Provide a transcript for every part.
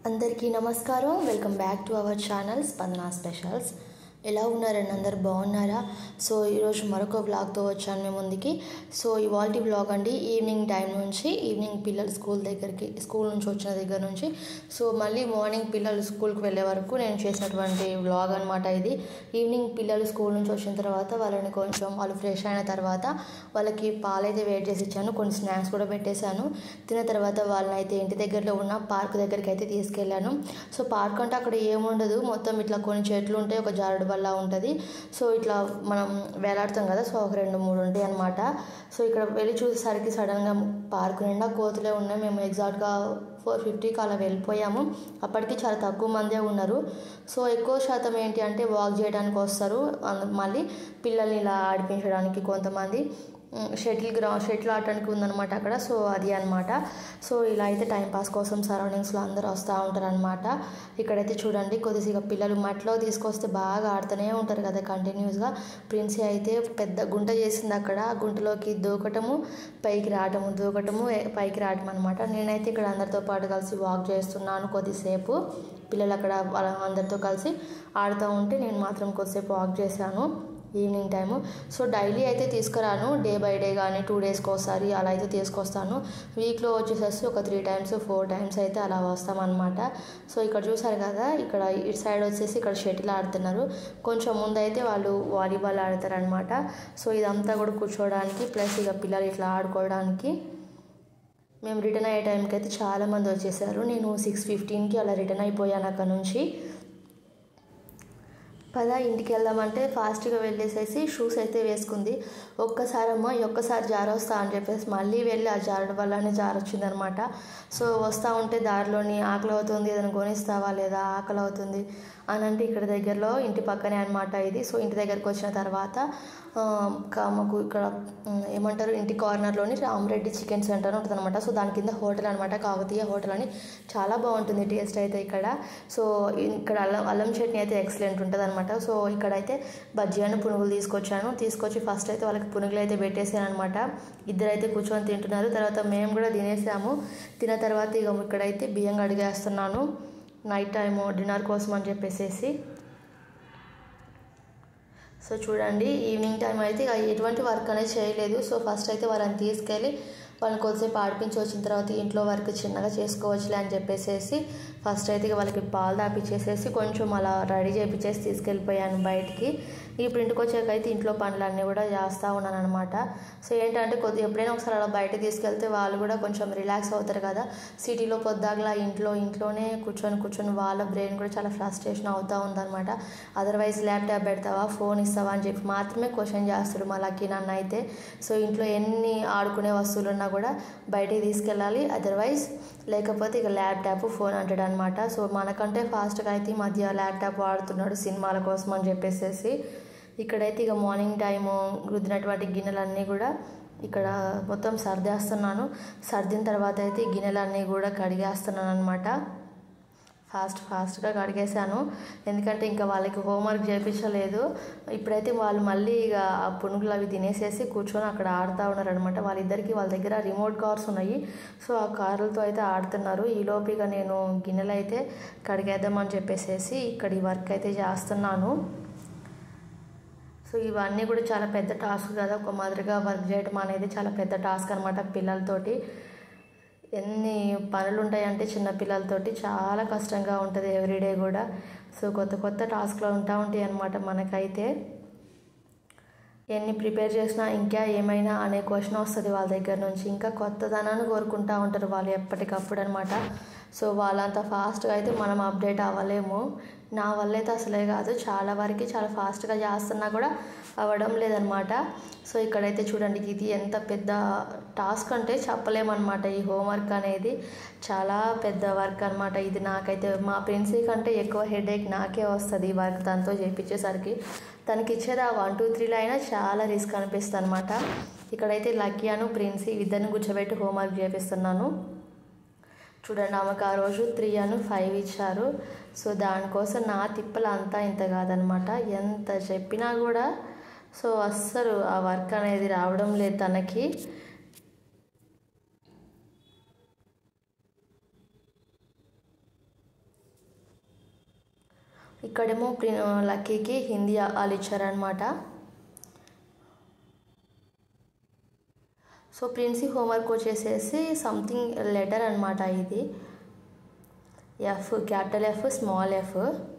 అందరికీ నమస్కారం welcome back to our channel Spandana specials ఎలా ఉన్నారండి అందరు బాగున్నారా సో ఈరోజు మరొక వ్లాగ్తో వచ్చాను మీ ముందుకి సో ఇవాళ వ్లాగ్ అండి ఈవినింగ్ టైం నుంచి ఈవినింగ్ పిల్లలు స్కూల్ దగ్గరికి స్కూల్ నుంచి వచ్చిన దగ్గర నుంచి సో మళ్ళీ మార్నింగ్ పిల్లలు స్కూల్కి వెళ్ళే వరకు నేను చేసినటువంటి వ్లాగ్ అనమాట ఇది ఈవినింగ్ పిల్లలు స్కూల్ నుంచి వచ్చిన తర్వాత వాళ్ళని కొంచెం వాళ్ళు ఫ్రెష్ అయిన తర్వాత వాళ్ళకి పాలైతే వేడి చేసి ఇచ్చాను కొన్ని స్నాక్స్ కూడా పెట్టేశాను తిన్న తర్వాత వాళ్ళని అయితే ఇంటి దగ్గరలో ఉన్న పార్క్ దగ్గరికి అయితే తీసుకెళ్ళాను సో పార్క్ అంటే అక్కడ ఏముండదు మొత్తం ఇట్లా కొన్ని చెట్లు ఉంటాయి ఒక జారుడు బల్ల ఉంటుంది సో ఇట్లా మనం వేలాడుతాం కదా సో ఒక రెండు మూడు ఉంటాయి అనమాట సో ఇక్కడ వెళ్ళి చూసేసరికి సడన్గా పార్క్ నిండా కోతులే ఉన్నాయి మేము ఎగ్జాక్ట్గా ఫోర్ ఫిఫ్టీకి అలా వెళ్ళిపోయాము అప్పటికి చాలా తక్కువ మందే ఉన్నారు సో ఎక్కువ శాతం ఏంటి అంటే వాక్ చేయడానికి వస్తారు అంద- మళ్ళీ పిల్లల్ని ఇలా ఆడిపించడానికి కొంతమంది షటిల్ గ్రౌ షటిల్ ఆడటానికి ఉందన్నమాట అక్కడ సో అది అన్నమాట సో ఇలా అయితే టైం పాస్ కోసం సరౌండింగ్స్లో అందరూ వస్తూ ఉంటారు అనమాట ఇక్కడైతే చూడండి కొద్దిగా పిల్లలు మట్లో తీసుకొస్తే బాగా ఆడుతూనే ఉంటారు కదా కంటిన్యూస్గా ప్రిన్సీ అయితే పెద్ద గుంట చేసింది అక్కడ ఆ గుంటలోకి దూకటము పైకి రావటము దూకటము ఏ- పైకి రావటం అనమాట నేనైతే ఇక్కడ అందరితో పాటు కలిసి వాక్ చేస్తున్నాను కొద్దిసేపు పిల్లలు అక్కడ వాళ్ళ అందరితో కలిసి ఆడుతూ ఉంటే నేను మాత్రం కొద్దిసేపు వాక్ చేశాను ఈవినింగ్ టైము సో డైలీ అయితే తీసుకురాను డే బై డే కానీ టూ డేస్కి ఒకసారి అలా అయితే తీసుకొస్తాను వీక్లో వచ్చేసేసి ఒక త్రీ టైమ్స్ ఫోర్ టైమ్స్ అయితే అలా వస్తామన్నమాట సో ఇక్కడ చూసారు కదా ఇక్కడ ఇటు సైడ్ వచ్చేసి ఇక్కడ షటిల్ ఆడుతున్నారు కొంచెం ముందు అయితే వాళ్ళు వాలీబాల్ ఆడతారనమాట సో ఇదంతా కూడా కూర్చోవడానికి ప్లస్ ఇక పిల్లలు ఇట్లా ఆడుకోవడానికి మేము రిటర్న్ అయ్యే టైంకి అయితే చాలామంది వచ్చేసారు నేను సిక్స్ ఫిఫ్టీన్కి అలా రిటర్న్ అయిపోయాను అక్కడ నుంచి పద ఇంటికి వెళ్దామంటే ఫాస్ట్గా వెళ్ళేసేసి షూస్ అయితే వేసుకుంది ఒక్కసారి అమ్మ ఈ ఒక్కసారి జారొస్తా అని చెప్పేసి మళ్ళీ వెళ్ళి ఆ జారడం వల్లనే జారొచ్చింది అనమాట సో వస్తూ ఉంటే దారిలోని ఆకలి అవుతుంది ఏదైనా కొనిస్తావా లేదా ఆకలి అవుతుంది అని అంటే ఇక్కడ దగ్గరలో ఇంటి పక్కనే అనమాట ఇది సో ఇంటి దగ్గరకు వచ్చిన తర్వాత ఆ, కా- మాకు ఇక్కడ ఉమ్, ఏమంటారు ఇంటి కార్నర్లోని రామరెడ్డి చికెన్ సెంటర్ ఉంటుంది అనమాట సో దాని కింద హోటల్ అనమాట కాకతీయ హోటల్ అని చాలా బాగుంటుంది టేస్ట్ అయితే ఇక్కడ సో ఇక్కడ అల్లం అల్లం చట్నీ అయితే ఎక్సలెంట్ ఉంటుంది అనమాట సో ఇక్కడైతే బజ్జీ అని పునుగులు తీసుకొచ్చాను తీసుకొచ్చి ఫస్ట్ అయితే వాళ్ళకి పునుగులు అయితే పెట్టేసాను అనమాట ఇద్దరు అయితే కూర్చొని తింటున్నారు తర్వాత మేము కూడా తినేసాము తిన్న తర్వాత ఇక ఇక్కడైతే బియ్యం కడిగేస్తున్నాను నైట్ టైము డిన్నర్ కోసం అని చెప్పేసేసి సో చూడండి ఈవినింగ్ టైం అయితే ఇక ఎటువంటి వర్క్ అనేది చేయలేదు సో ఫస్ట్ అయితే వాళ్ళని తీసుకెళ్ళి వాళ్ళని కొద్దిసేపు ఆడిపించి వచ్చిన తర్వాత ఇంట్లో వర్క్ చిన్నగా చేసుకోవచ్చులే అని చెప్పేసేసి ఫస్ట్ అయితే ఇక వాళ్ళకి పాలు దాపిచ్చేసేసి కొంచెం అలా రెడీ చేపించేసి తీసుకెళ్ళిపోయాను బయటికి ఇప్పుడు ఇంటికి వచ్చాక అయితే ఇంట్లో పనులన్నీ కూడా చేస్తూ ఉన్నాను అనమాట సో ఏంటంటే కొద్ది ఎప్పుడైనా ఒకసారి అలా బయటకు తీసుకెళ్తే వాళ్ళు కూడా కొంచెం రిలాక్స్ అవుతారు కదా సిటీలో పొద్దాగలా ఇంట్లో ఇంట్లోనే కూర్చొని కూర్చొని వాళ్ళ బ్రెయిన్ కూడా చాలా ఫ్రస్ట్రేషన్ అవుతూ ఉందన్నమాట అదర్వైజ్ ల్యాప్టాప్ పెడతావా ఫోన్ ఇస్తావా అని చెప్పి మాత్రమే క్వశ్చన్ చేస్తాడు మా లక్కీ నాన్న అయితే సో ఇంట్లో ఎన్ని ఆడుకునే వస్తువులు ఉన్నా కూడా బయటికి తీసుకెళ్ళాలి అదర్వైజ్ లేకపోతే ఇక ల్యాప్టాప్ ఫోన్ అంటాడు అనమాట సో మనకంటే ఫాస్ట్గా అయితే ఈ మధ్య ల్యాప్టాప్ వాడుతున్నాడు సినిమాల కోసం అని చెప్పేసేసి ఇక్కడైతే ఇక మార్నింగ్ టైము రుద్దినటువంటి గిన్నెలన్నీ కూడా ఇక్కడ మొత్తం సర్దేస్తున్నాను సర్దిన తర్వాత అయితే ఈ గిన్నెలన్నీ కూడా కడిగేస్తున్నాను అనమాట ఫాస్ట్ ఫాస్ట్గా కడిగేశాను ఎందుకంటే ఇంకా వాళ్ళకి హోంవర్క్ చేయించలేదు ఇప్పుడైతే వాళ్ళు మళ్ళీ ఇక ఆ పునుగులు అవి తినేసేసి కూర్చొని అక్కడ ఆడుతూ ఉన్నారనమాట వాళ్ళిద్దరికి వాళ్ళ దగ్గర రిమోట్ కార్స్ ఉన్నాయి సో ఆ కార్లతో అయితే ఆడుతున్నారు ఈలోపు ఇక నేను గిన్నెలు అయితే కడిగేద్దామని చెప్పేసేసి ఇక్కడ ఈ వర్క్ అయితే చేస్తున్నాను సో ఇవన్నీ కూడా చాలా పెద్ద టాస్క్ కదా ఒక మాదిరిగా వర్క్ చేయడం అనేది చాలా పెద్ద టాస్క్ అనమాట పిల్లలతోటి ఎన్ని పనులు ఉంటాయంటే చిన్న పిల్లలతోటి చాలా కష్టంగా ఉంటుంది ఎవ్రీడే కూడా సో కొత్త కొత్త టాస్క్లు ఉంటా ఉంటాయి అనమాట మనకైతే ఎన్ని ప్రిపేర్ చేసినా ఇంకా ఏమైనా అనే క్వశ్చన్ వస్తుంది వాళ్ళ దగ్గర నుంచి ఇంకా కొత్తదనాన్ని కోరుకుంటూ ఉంటారు వాళ్ళు ఎప్పటికప్పుడు అనమాట సో వాళ్ళంత ఫాస్ట్గా అయితే మనం అప్డేట్ అవ్వలేము నా వల్ల అయితే అసలే కాదు చాలా వరకు చాలా ఫాస్ట్గా చేస్తున్నా కూడా అవ్వడం లేదనమాట సో ఇక్కడైతే చూడండి ఇది ఎంత పెద్ద టాస్క్ అంటే చెప్పలేమన్నమాట ఈ హోంవర్క్ అనేది చాలా పెద్ద వర్క్ అనమాట ఇది నాకైతే మా ప్రిన్సీ కంటే ఎక్కువ హెడేక్ నాకే వస్తుంది ఈ వర్క్ తనతో చేయించేసరికి తనకి ఇచ్చేది ఆ వన్ టూ త్రీలో అయినా చాలా రిస్క్ అనిపిస్తుంది అనమాట ఇక్కడైతే లక్కీ అను ప్రిన్సీ ఇద్దరిని కూర్చోబెట్టి హోంవర్క్ చేపిస్తున్నాను చూడండి ఆమెకు ఆ రోజు త్రీ అను ఫైవ్ ఇచ్చారు సో దానికోసం నా తిప్పలు అంతా ఇంత కాదనమాట ఎంత చెప్పినా కూడా సో అస్సలు ఆ వర్క్ అనేది రావడం లేదు తనకి ఇక్కడేమో ప్రి లక్కీకి హిందీ వాళ్ళు ఇచ్చారనమాట సో ప్రిన్సీ హోంవర్క్ వచ్చేసేసి సంథింగ్ లెటర్ అనమాట ఇది F capital F small F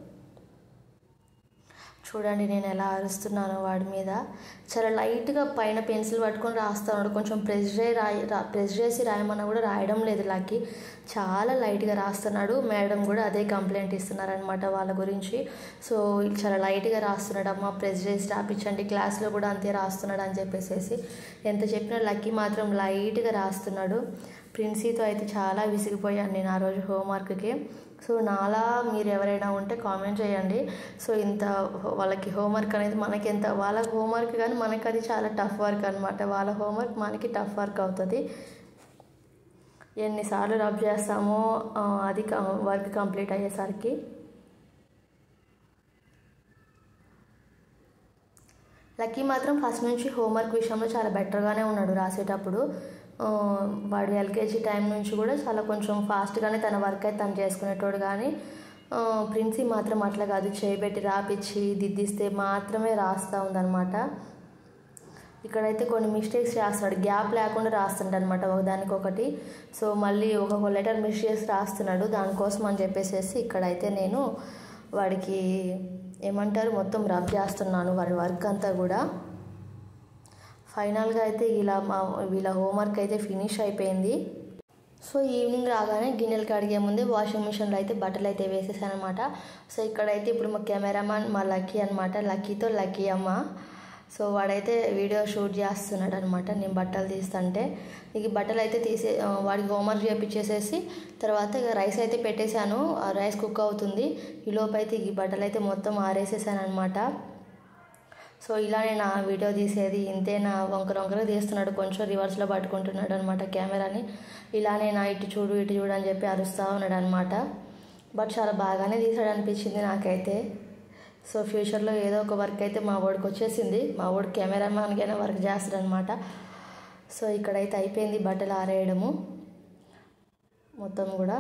చూడండి నేను ఎలా అరుస్తున్నానో వాడి మీద చాలా లైట్గా పైన పెన్సిల్ పట్టుకొని రాస్తున్నాడు కొంచెం ప్రెస్ చేసి రాయి రా ప్రెస్ చేసి రాయమన్నా కూడా రాయడం లేదు లక్కీ చాలా లైట్గా రాస్తున్నాడు మేడం కూడా అదే కంప్లైంట్ ఇస్తున్నారనమాట వాళ్ళ గురించి సో చాలా లైట్గా రాస్తున్నాడు అమ్మ ప్రెస్ చేసి రాపించండి క్లాస్లో కూడా అంతే రాస్తున్నాడు అని చెప్పేసి ఎంత చెప్పినా లక్కీ మాత్రం లైట్గా రాస్తున్నాడు ప్రిన్సీతో అయితే చాలా విసిగిపోయాను నేను ఆ రోజు హోంవర్క్కి సో నాలా మీరు ఎవరైనా ఉంటే కామెంట్ చేయండి సో ఇంత వాళ్ళకి హోంవర్క్ అనేది మనకి ఎంత వాళ్ళ హోంవర్క్ కానీ మనకి అది చాలా టఫ్ వర్క్ అనమాట వాళ్ళ హోంవర్క్ మనకి టఫ్ వర్క్ అవుతుంది ఎన్నిసార్లు రబ్ చేస్తామో అది వర్క్ కంప్లీట్ అయ్యేసరికి లక్కీ మాత్రం ఫస్ట్ నుంచి హోంవర్క్ విషయంలో చాలా బెటర్గానే ఉన్నాడు రాసేటప్పుడు వాడు ఎల్కేజీ టైం నుంచి కూడా చాలా కొంచెం ఫాస్ట్గానే తన వర్క్ అయితే తను చేసుకునేటోడు కానీ ప్రిన్సీ మాత్రం అట్లా కాదు చేయబెట్టి రాపిచ్చి దిద్దిస్తే మాత్రమే రాస్తూ ఉందన్నమాట ఇక్కడైతే కొన్ని మిస్టేక్స్ చేస్తున్నాడు గ్యాప్ లేకుండా రాస్తుంటాడు అనమాట ఒకదానికొకటి సో మళ్ళీ ఒక్కొక్క లెటర్ మిస్ చేసి రాస్తున్నాడు దానికోసం అని చెప్పేసి ఇక్కడైతే నేను వాడికి ఏమంటారు మొత్తం రబ్ చేస్తున్నాను వాడి వర్క్ అంతా కూడా ఫైనల్గా అయితే ఇలా మా వీళ్ళ హోంవర్క్ అయితే ఫినిష్ అయిపోయింది సో ఈవినింగ్ రాగానే గిన్నెలు కడిగే ముందే వాషింగ్ మిషన్లో అయితే బట్టలు అయితే వేసేసాను అనమాట సో ఇక్కడైతే ఇప్పుడు మా కెమెరామాన్ మా లక్కీ అనమాట లక్కీతో లక్కీ అమ్మ సో వాడైతే వీడియో షూట్ చేస్తున్నాడు అనమాట నేను బట్టలు తీస్తుంటే ఇక బట్టలు అయితే తీసే వాడికి హోంవర్క్ చేపించేసేసి తర్వాత ఇక రైస్ అయితే పెట్టేశాను ఆ రైస్ కుక్ అవుతుంది ఈ లోపు అయితే ఈ బట్టలు అయితే మొత్తం ఆరేసేసాను అనమాట సో ఇలానే నా వీడియో తీసేది ఇంతే నా వంకర వంకర తీస్తున్నాడు కొంచెం రివర్స్లో పట్టుకుంటున్నాడు అనమాట కెమెరాని ఇలానే నా ఇటు చూడు ఇటు చూడు అని చెప్పి అరుస్తూ ఉన్నాడు అనమాట బట్ చాలా బాగానే తీసాడు అనిపించింది నాకైతే సో ఫ్యూచర్లో ఏదో ఒక వర్క్ అయితే మా వాడికి వచ్చేసింది మా వాడు కెమెరామ్యాన్కైనా వర్క్ చేస్తాడనమాట సో ఇక్కడైతే అయిపోయింది బట్టలు ఆరేయడము మొత్తం కూడా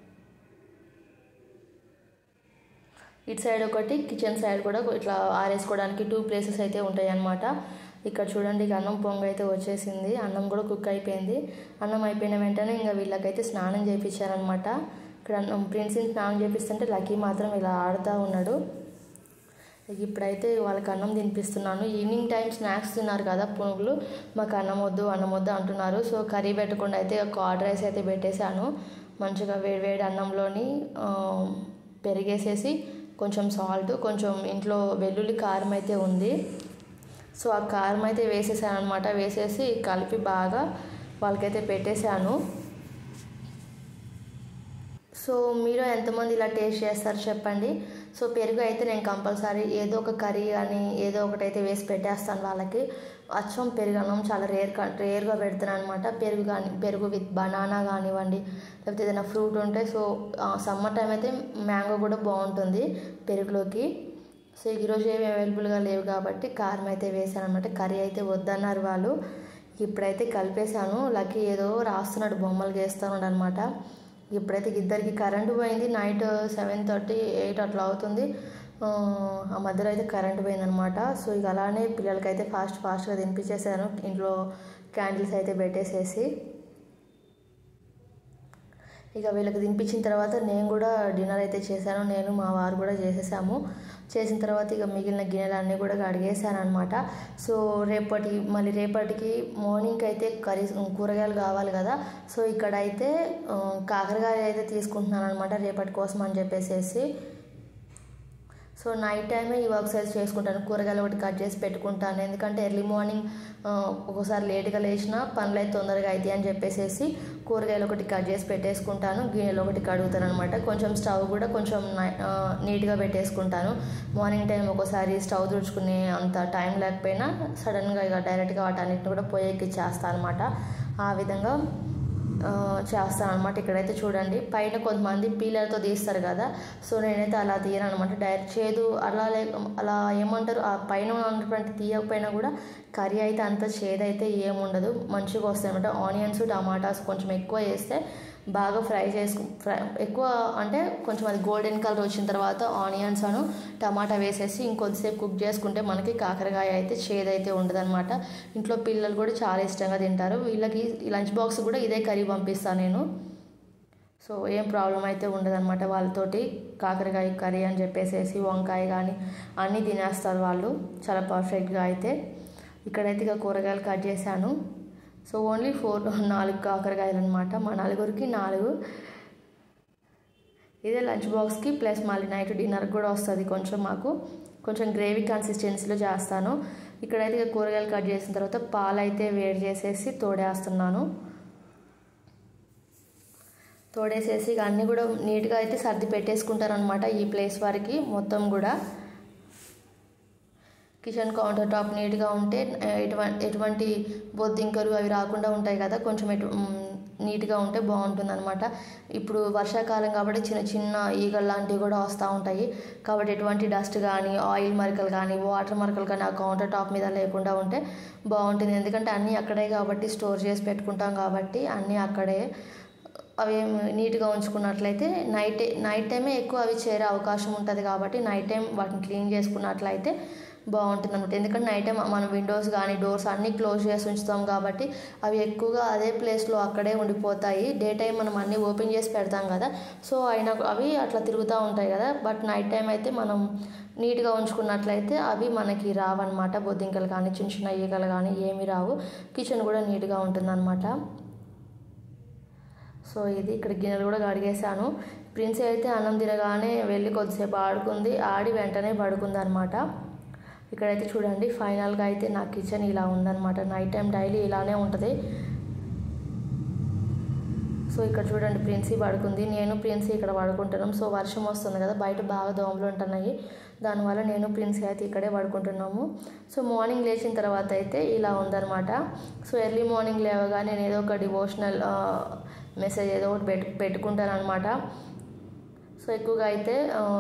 ఇటు సైడ్ ఒకటి కిచెన్ సైడ్ కూడా ఇట్లా ఆరేసుకోవడానికి టూ ప్లేసెస్ అయితే ఉంటాయి అన్నమాట ఇక్కడ చూడండి ఇక అన్నం పొంగ అయితే వచ్చేసింది అన్నం కూడా కుక్ అయిపోయింది అన్నం అయిపోయిన వెంటనే ఇంకా వీళ్ళకైతే స్నానం చేయించారనమాట ఇక్కడ అన్నం ప్రిన్స్ని స్నానం చేపిస్తుంటే లక్కీ మాత్రం ఇలా ఆడుతూ ఉన్నాడు ఇప్పుడైతే వాళ్ళకి అన్నం తినిపిస్తున్నాను ఈవినింగ్ టైం స్నాక్స్ తిన్నారు కదా పునుగులు మాకు అన్నం వద్దు అన్నం వద్దు అంటున్నారు సో కర్రీ పెట్టకుండా అయితే కర్డ్ రైస్ అయితే పెట్టేశాను మంచిగా వేడి వేడి అన్నంలోని పెరిగేసేసి కొంచెం సాల్ట్ కొంచెం ఇంట్లో వెల్లుల్లి కారం అయితే ఉంది సో ఆ కారం అయితే వేసేసాను అనమాట వేసేసి కలిపి బాగా వాళ్ళకైతే పెట్టేశాను సో మీరు ఎంతమంది ఇలా టేస్ట్ చేస్తారు చెప్పండి సో పెరుగు అయితే నేను కంపల్సరీ ఏదో ఒక కర్రీ కానీ ఏదో ఒకటి అయితే వేసి పెట్టేస్తాను వాళ్ళకి అచ్చం పెరుగు అన్నం చాలా రేర్ రేర్గా పెడుతున్నాను అనమాట పెరుగు కానీ పెరుగు విత్ బనానా కానివ్వండి లేకపోతే ఏదైనా ఫ్రూట్ ఉంటే సో సమ్మర్ టైం అయితే మ్యాంగో కూడా బాగుంటుంది పెరుగులోకి సో ఈరోజు ఏమి అవైలబుల్గా లేవు కాబట్టి కారం అయితే వేసాను అనమాట కర్రీ అయితే వద్దన్నారు వాళ్ళు ఇప్పుడైతే కలిపేశాను లక్కీ ఏదో రాస్తున్నాడు బొమ్మలు గీస్తున్నాడు అనమాట ఇప్పుడైతే ఇద్దరికి కరెంటు పోయింది నైట్ సెవెన్ థర్టీ ఎయిట్ అట్లా అవుతుంది ఆ మధ్యలో అయితే కరెంటు పోయిందనమాట సో ఇక అలానే పిల్లలకైతే ఫాస్ట్ ఫాస్ట్గా తినిపించేసాను ఇంట్లో క్యాండిల్స్ అయితే పెట్టేసేసి ఇక వీళ్ళకి తినిపించిన తర్వాత నేను కూడా డిన్నర్ అయితే చేశాను నేను మా వారు కూడా చేసేసాము చేసిన తర్వాత ఇక మిగిలిన గిన్నెలన్నీ కూడా కడిగేసాను అనమాట సో రేపటి మళ్ళీ రేపటికి మార్నింగ్ అయితే కర్రీ కూరగాయలు కావాలి కదా సో ఇక్కడ అయితే కాకరకాయ అయితే తీసుకుంటున్నాను అనమాట రేపటి కోసం అని చెప్పేసి సో నైట్ టైమే ఈ వర్క్స్ అయితే చేసుకుంటాను కూరగాయలు ఒకటి కట్ చేసి పెట్టుకుంటాను ఎందుకంటే ఎర్లీ మార్నింగ్ ఒక్కోసారి లేట్గా లేచిన పనులు అయితే తొందరగా అవుతాయి అని చెప్పేసి కూరగాయలు ఒకటి కట్ చేసి పెట్టేసుకుంటాను గిన్నెలు ఒకటి కడుగుతాను అనమాట కొంచెం స్టవ్ కూడా కొంచెం నీట్గా పెట్టేసుకుంటాను మార్నింగ్ టైం ఒక్కోసారి స్టవ్ తుడుచుకునే అంత టైం లేకపోయినా సడన్గా ఇక డైరెక్ట్గా వాటన్నిటిని కూడా పొయ్యికి చేస్తాను అనమాట ఆ విధంగా చేస్తాను అనమాట ఇక్కడైతే చూడండి పైన కొంతమంది పీలర్తో తీస్తారు కదా సో నేనైతే అలా తీయను అనమాట డైరెక్ట్ చేదు అలా లే అలా ఏమంటారు ఆ పైన ఉన్నటువంటి తీయకపోయినా కూడా కర్రీ అయితే అంత చేదు అయితే ఏముండదు మంచిగా వస్తాయి అనమాట ఆనియన్స్ టమాటాస్ కొంచెం ఎక్కువ వేస్తే బాగా ఫ్రై చేసుకు ఫ్రై ఎక్కువ అంటే కొంచెం అది గోల్డెన్ కలర్ వచ్చిన తర్వాత ఆనియన్స్ అను టమాటా వేసేసి ఇంకొద్దిసేపు కుక్ చేసుకుంటే మనకి కాకరకాయ అయితే చేదైతే ఉండదన్నమాట ఇంట్లో పిల్లలు కూడా చాలా ఇష్టంగా తింటారు వీళ్ళకి లంచ్ బాక్స్ కూడా ఇదే కర్రీ పంపిస్తాను నేను సో ఏం ప్రాబ్లం అయితే ఉండదన్నమాట వాళ్ళతోటి కాకరకాయ కర్రీ అని చెప్పేసేసి వంకాయ కానీ అన్నీ తినేస్తారు వాళ్ళు చాలా పర్ఫెక్ట్గా అయితే ఇక్కడైతే ఇక కూరగాయలు కట్ చేశాను సో ఓన్లీ ఫోర్ నాలుగు కాకరకాయలు అనమాట మా నలుగురికి నాలుగు ఇదే లంచ్ బాక్స్కి ప్లస్ మళ్ళీ నైట్ డిన్నర్కి కూడా వస్తుంది కొంచెం మాకు కొంచెం గ్రేవీ కన్సిస్టెన్సీలో చేస్తాను ఇక్కడైతే ఇక కూరగాయలు కట్ చేసిన తర్వాత పాలు అయితే వేడి చేసేసి తోడేస్తున్నాను తోడేసేసి ఇక అన్నీ కూడా నీట్గా అయితే సర్ది పెట్టేసుకుంటారు అనమాట ఈ ప్లేస్ వరకు మొత్తం కూడా కిచెన్ కౌంటర్ టాప్ నీట్గా ఉంటే ఎటువంటి ఎటువంటి బొద్దింకలు అవి రాకుండా ఉంటాయి కదా కొంచెం ఎటు నీట్గా ఉంటే బాగుంటుంది అనమాట ఇప్పుడు వర్షాకాలం కాబట్టి చిన్న చిన్న ఈగలు లాంటివి కూడా వస్తూ ఉంటాయి కాబట్టి ఎటువంటి డస్ట్ కానీ ఆయిల్ మరకలు కానీ వాటర్ మరకలు కానీ ఆ కౌంటర్ టాప్ మీద లేకుండా ఉంటే బాగుంటుంది ఎందుకంటే అన్నీ అక్కడే కాబట్టి స్టోర్ చేసి పెట్టుకుంటాం కాబట్టి అన్నీ అక్కడే అవి నీట్గా ఉంచుకున్నట్లయితే నైట్ నైట్ టైమే ఎక్కువ అవి చేరే అవకాశం ఉంటుంది కాబట్టి నైట్ టైం వాటిని క్లీన్ చేసుకున్నట్లయితే బాగుంటుంది అనమాట ఎందుకంటే నైట్ టైం మన విండోస్ కానీ డోర్స్ అన్నీ క్లోజ్ చేసి ఉంచుతాం కాబట్టి అవి ఎక్కువగా అదే ప్లేస్లో అక్కడే ఉండిపోతాయి డే టైం మనం అన్నీ ఓపెన్ చేసి పెడతాం కదా సో అయినా అవి అట్లా తిరుగుతూ ఉంటాయి కదా బట్ నైట్ టైం అయితే మనం నీట్గా ఉంచుకున్నట్లయితే అవి మనకి రావన్నమాట బొద్దింకలు కానీ చిన్న చిన్న ఈగలు కానీ ఏమి రావు కిచెన్ కూడా నీట్గా ఉంటుందన్నమాట సో ఇది ఇక్కడ గిన్నెలు కూడా కడిగేశాను ప్రిన్సీ అయితే అన్నం తినగానే వెళ్ళి కొద్దిసేపు ఆడుకుంది ఆడి వెంటనే పడుకుంది అనమాట ఇక్కడైతే చూడండి ఫైనల్గా అయితే నా కిచెన్ ఇలా ఉందన్నమాట నైట్ టైం డైలీ ఇలానే ఉంటుంది సో ఇక్కడ చూడండి ప్రిన్సీ పడుకుంది నేను ప్రిన్సీ ఇక్కడ పడుకుంటున్నాం సో వర్షం వస్తుంది కదా బయట బాగా దోమలు ఉంటున్నాయి దానివల్ల నేను ప్రిన్సీ అయితే ఇక్కడే పడుకుంటున్నాము సో మార్నింగ్ లేచిన తర్వాత అయితే ఇలా ఉందన్నమాట సో ఎర్లీ మార్నింగ్ లేవగా నేను ఏదో ఒక డివోషనల్ మెసేజ్ ఏదో ఒకటి పెట్టు పెట్టుకుంటాను అనమాట సో ఎక్కువగా అయితే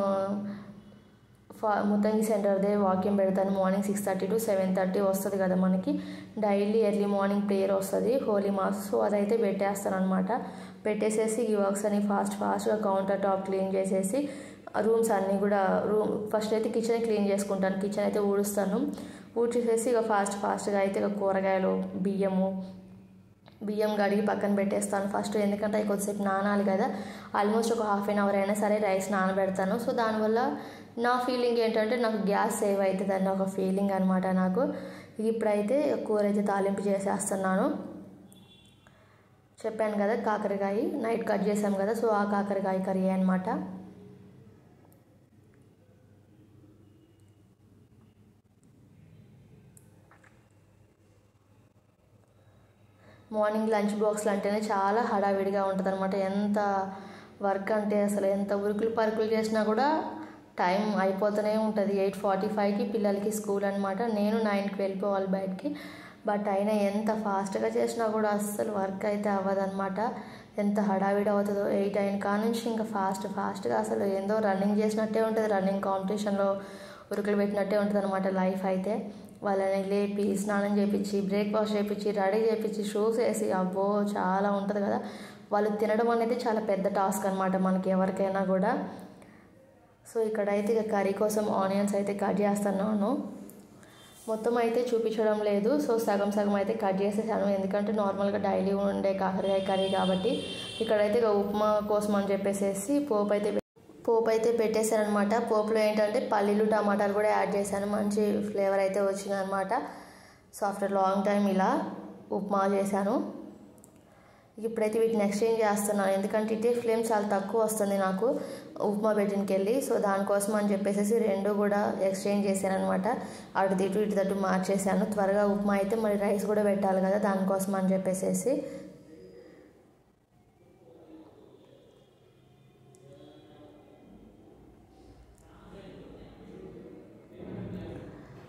ఫా ముత్తంగి సెంటర్దే వాక్యం పెడతాను morning six thirty to seven thirty వస్తుంది కదా మనకి డైలీ ఎర్లీ మార్నింగ్ ప్రేయర్ వస్తుంది హోలీ మాస్ సో అదైతే పెట్టేస్తాను అనమాట పెట్టేసేసి ఈ వర్క్స్ అని ఫాస్ట్ ఫాస్ట్గా కౌంటర్ టాప్ క్లీన్ చేసేసి రూమ్స్ అన్నీ కూడా రూమ్ ఫస్ట్ అయితే కిచెన్ క్లీన్ చేసుకుంటాను కిచెన్ అయితే ఊడుస్తాను ఊడ్చేసేసి ఇక ఫాస్ట్ ఫాస్ట్గా అయితే ఇక కూరగాయలు బియ్యము బియ్యం కడిగి పక్కన పెట్టేస్తాను ఫస్ట్ ఎందుకంటే అవి కొద్దిసేపు నానాలి కదా ఆల్మోస్ట్ ఒక హాఫ్ అన్ అవర్ అయినా సరే రైస్ నానబెడతాను సో దానివల్ల నా ఫీలింగ్ ఏంటంటే నాకు గ్యాస్ సేవ్ అవుతుంది అన్న ఒక ఫీలింగ్ అనమాట నాకు ఇప్పుడైతే కూర అయితే తాలింపు చేసేస్తున్నాను చెప్పాను కదా కాకరకాయ నైట్ కట్ చేసాం కదా సో ఆ కాకరకాయ కర్రీ అనమాట మార్నింగ్ లంచ్ బాక్స్లు అంటేనే చాలా హడావిడిగా ఉంటుంది అనమాట ఎంత వర్క్ అంటే అసలు ఎంత ఉరుకులు పరుకులు చేసినా కూడా టైం అయిపోతూనే ఉంటుంది ఎయిట్ ఫార్టీ ఫైవ్కి పిల్లలకి స్కూల్ అనమాట నేను నైన్కి వెళ్ళిపోవాలి బయటికి బట్ అయినా ఎంత ఫాస్ట్గా చేసినా కూడా అస్సలు వర్క్ అయితే అవ్వదన్నమాట ఎంత హడావిడి అవుతుందో ఎయిట్ అయిన కానుంచి ఇంకా ఫాస్ట్ ఫాస్ట్గా అసలు ఏందో రన్నింగ్ చేసినట్టే ఉంటుంది రన్నింగ్ కాంపిటీషన్లో ఉరుకులు పెట్టినట్టే ఉంటుంది అనమాట లైఫ్ అయితే వాళ్ళని లేపి స్నానం చేపించి బ్రేక్ఫాస్ట్ చేపించి రెడీ చేపించి షూస్ వేసి అబ్బో చాలా ఉంటుంది కదా వాళ్ళు తినడం అనేది చాలా పెద్ద టాస్క్ అనమాట మనకి ఎవరికైనా కూడా సో ఇక్కడైతే ఇక కర్రీ కోసం ఆనియన్స్ అయితే కట్ చేస్తున్నాను మొత్తం అయితే చూపించడం లేదు సో సగం సగం అయితే కట్ చేసేసాను ఎందుకంటే నార్మల్గా డైలీ ఉండే కాకరకాయ కర్రీ కాబట్టి ఇక్కడైతే ఇక ఉప్మా కోసం అని చెప్పేసి పోపు అయితే పోపు అయితే పెట్టేశాను అనమాట పోపులో ఏంటంటే పల్లీలు టమాటాలు కూడా యాడ్ చేశాను మంచి ఫ్లేవర్ అయితే వచ్చింది అనమాట సో ఆఫ్టర్ లాంగ్ టైం ఇలా ఉప్మా చేశాను ఇప్పుడైతే వీటిని ఎక్స్చేంజ్ చేస్తున్నాను ఎందుకంటే ఇటే ఫ్లేమ్ చాలా తక్కువ వస్తుంది నాకు ఉప్మా పెట్టినకి వెళ్ళి సో దానికోసం అని చెప్పేసి రెండు కూడా ఎక్స్చేంజ్ చేశాను అనమాట అటు ఇటు ఇటు తట్టు మార్చేసాను త్వరగా ఉప్మా అయితే మరి రైస్ కూడా పెట్టాలి కదా దానికోసం అని చెప్పేసి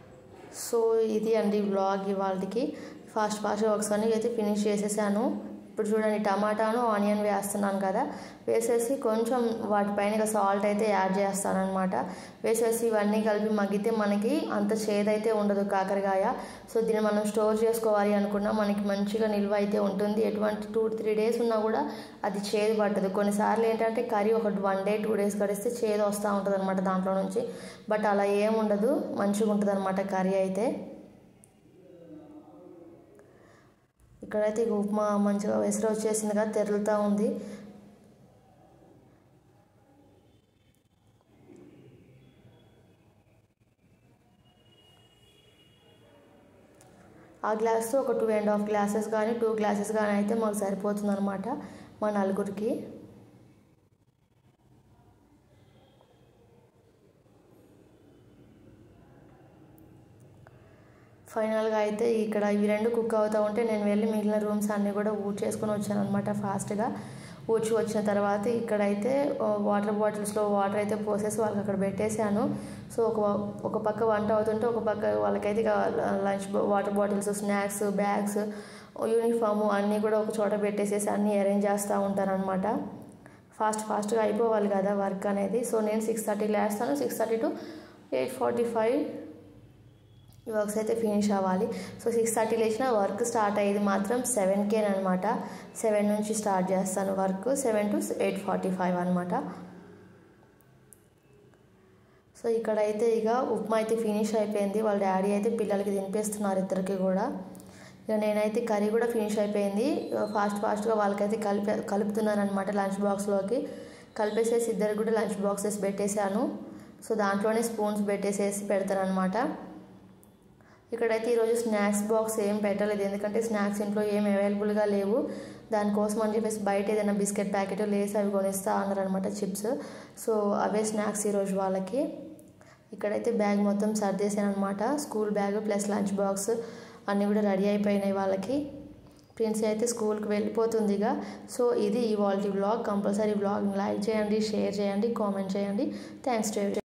సో ఇది అండి వ్లాగ్ ఇవాళకి ఫాస్ట్ ఫాస్ట్గా ఒకసారి అయితే ఫినిష్ చేసేసాను ఇప్పుడు చూడండి టమాటాను ఆనియన్ వేస్తున్నాను కదా వేసేసి కొంచెం వాటిపైన ఇక సాల్ట్ అయితే యాడ్ చేస్తాను అనమాట వేసేసి ఇవన్నీ కలిపి మగ్గితే మనకి అంత చేదైతే ఉండదు కాకరకాయ సో దీన్ని మనం స్టోర్ చేసుకోవాలి అనుకున్నా మనకి మంచిగా నిల్వ అయితే ఉంటుంది ఎటువంటి టూ త్రీ డేస్ ఉన్నా కూడా అది చేదు పట్టదు కొన్నిసార్లు ఏంటంటే కర్రీ ఒక వన్ డే టూ డేస్ కడిస్తే చేదు వస్తూ ఉంటుంది అనమాట దాంట్లో నుంచి బట్ అలా ఏం ఉండదు మంచిగా ఉంటుంది అనమాట కర్రీ అయితే ఇక్కడైతే ఇక ఉప్మా మంచిగా వెసరు వచ్చేసింది కదా తెరులుతూ ఉంది ఆ గ్లాస్తో ఒక టూ అండ్ హాఫ్ గ్లాసెస్ కానీ టూ గ్లాసెస్ కానీ అయితే మాకు సరిపోతుంది అనమాట మా నలుగురికి ఫైనల్గా అయితే ఇక్కడ ఇవి రెండు కుక్ అవుతూ ఉంటే నేను వెళ్ళి మిగిలిన రూమ్స్ అన్నీ కూడా ఊడ్చేసుకొని వచ్చాను అనమాట ఫాస్ట్గా ఊడ్చి వచ్చిన తర్వాత ఇక్కడైతే వాటర్ బాటిల్స్లో వాటర్ అయితే పోసేసి వాళ్ళకి అక్కడ పెట్టేశాను సో ఒక ఒక పక్క వంట అవుతుంటే ఒక పక్క వాళ్ళకైతే lunch water bottles snacks bags uniform అన్నీ కూడా ఒక చోట పెట్టేసేసి అన్నీ అరేంజ్ చేస్తూ ఉంటారనమాట ఫాస్ట్ ఫాస్ట్గా అయిపోవాలి కదా వర్క్ అనేది సో నేను సిక్స్ థర్టీకి లేస్తాను six thirty to eight forty five ఈ వర్క్స్ అయితే ఫినిష్ అవ్వాలి సో సిక్స్ థర్టీ లేచిన వర్క్ స్టార్ట్ అయ్యేది మాత్రం సెవెన్కే అనమాట సెవెన్ నుంచి స్టార్ట్ చేస్తాను work seven to eight forty five అనమాట సో ఇక్కడైతే ఇక ఉప్మా అయితే ఫినిష్ అయిపోయింది వాళ్ళ డాడీ అయితే పిల్లలకి తినిపిస్తున్నారు ఇద్దరికి కూడా ఇక నేనైతే కర్రీ కూడా ఫినిష్ అయిపోయింది ఫాస్ట్ ఫాస్ట్గా వాళ్ళకైతే కలిపి కలుపుతున్నాను అనమాట లంచ్ బాక్స్లోకి కలిపేసేసి ఇద్దరికి కూడా లంచ్ బాక్సెస్ పెట్టేశాను సో దాంట్లోనే స్పూన్స్ పెట్టేసేసి పెడతాను అనమాట ఇక్కడైతే ఈరోజు స్నాక్స్ బాక్స్ ఏం పెట్టలేదు ఎందుకంటే స్నాక్స్ ఇంట్లో ఏం అవైలబుల్గా లేవు దానికోసం అని చెప్పేసి బయట ఏదైనా బిస్కెట్ ప్యాకెట్ లేసి అవి కొనిస్తా అన్నారు అనమాట చిప్స్ సో అవే స్నాక్స్ ఈరోజు వాళ్ళకి ఇక్కడైతే బ్యాగ్ మొత్తం సర్దేశాను అనమాట school bag plus lunch box అన్నీ కూడా రెడీ అయిపోయినాయి వాళ్ళకి ప్రిన్స్ అయితే స్కూల్కి వెళ్ళిపోతుంది ఇక సో ఇది ఇవాళ బ్లాగ్ కంపల్సరీ బ్లాగ్ లైక్ చేయండి షేర్ చేయండి కామెంట్ చేయండి థ్యాంక్స్ టు